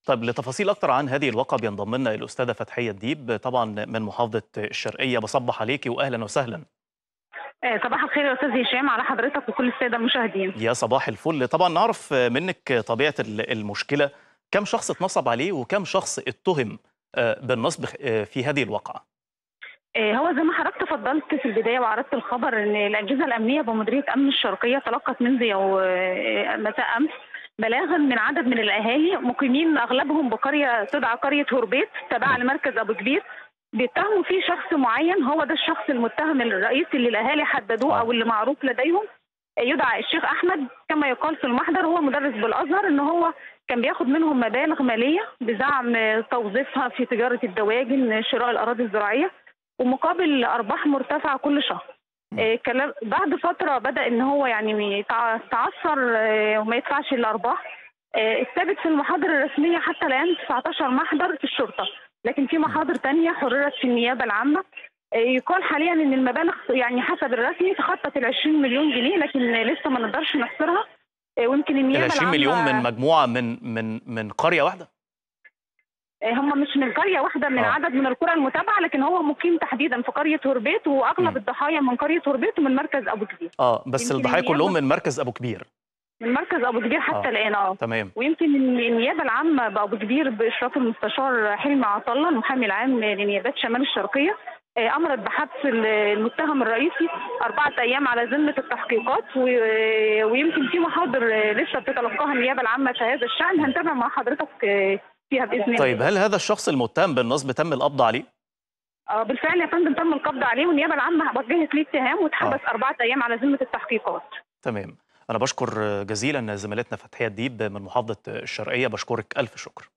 طيب لتفاصيل أكتر عن هذه الواقعة بينضم لنا الأستاذة فتحية الديب طبعا من محافظة الشرقية بصبح عليكي وأهلا وسهلا آه، صباح الخير يا استاذ هشام على حضرتك وكل الساده المشاهدين يا صباح الفل طبعا نعرف منك طبيعة ال- المشكلة كم شخص اتنصب عليه وكم شخص اتهم آه، بالنصب آه، في هذه الواقعة آه، هو زي ما حضرتك تفضلت في البدايه وعرضت الخبر ان الاجهزه الامنيه بمديريه امن الشرقيه تلقت منذ يو- آه، مساء امس بلاغا من عدد من الاهالي مقيمين اغلبهم بقريه تدعى قريه هوربيت تابعه لمركز ابو كبير بيتهموا فيه شخص معين هو ده الشخص المتهم الرئيسي اللي الاهالي حددوه آه. او اللي معروف لديهم آه، يدعى الشيخ احمد كما يقال في المحضر هو مدرس بالازهر ان هو كان بياخد منهم مبالغ ماليه بزعم آه، توظيفها في تجاره الدواجن شراء الاراضي الزراعيه ومقابل ارباح مرتفعه كل شهر م. آه، كلام بعد فتره بدا ان هو يعني يتع- يتعثر آه، وما يدفعش الارباح آه، الثابت في المحاضر الرسميه حتى الان 19 محضر في الشرطه لكن في محاضر تانية حررت في النيابه العامه آه، يقال حاليا ان المبالغ يعني حسب الرسمي تخطت ال 20 مليون جنيه لكن لسه ما نقدرش نحصرها آه، ويمكن ال النيابه 20 مليون العامة- من مجموعة من من من قرية واحدة هم مش من قريه واحده من آه. آه. عدد من القرى المتابعه لكن هو مقيم تحديدا في قريه هوربيت واغلب مم. الضحايا من قريه هوربيت ومن مركز ابو كبير اه بس يمكن الضحايا النيابة- كلهم من مركز أبو كبير من مركز ابو كبير حتى آه. الان اه تمام ويمكن إن النيابه العامه بابو كبير باشراف المستشار حلمي عطله المحامي العام لنيابات شمال الشرقيه آه، امرت بحبس ال- المتهم الرئيسي اربعه ايام على ذمه التحقيقات و- ويمكن في محاضر آه، لسه بتتلقاها النيابه العامه في هذا الشان هنتابع مع حضرتك آه، فيها باذن الله طيب هل هذا الشخص المتهم بالنصب تم القبض عليه؟ آه، بالفعل يا فندم تم القبض عليه والنيابه العامه وجهت ليه اتهام واتحبس اربعه ايام على ذمه التحقيقات تمام أنا بشكر جزيلا زميلتنا فتحية الديب من محافظة الشرقية بشكرك ألف شكر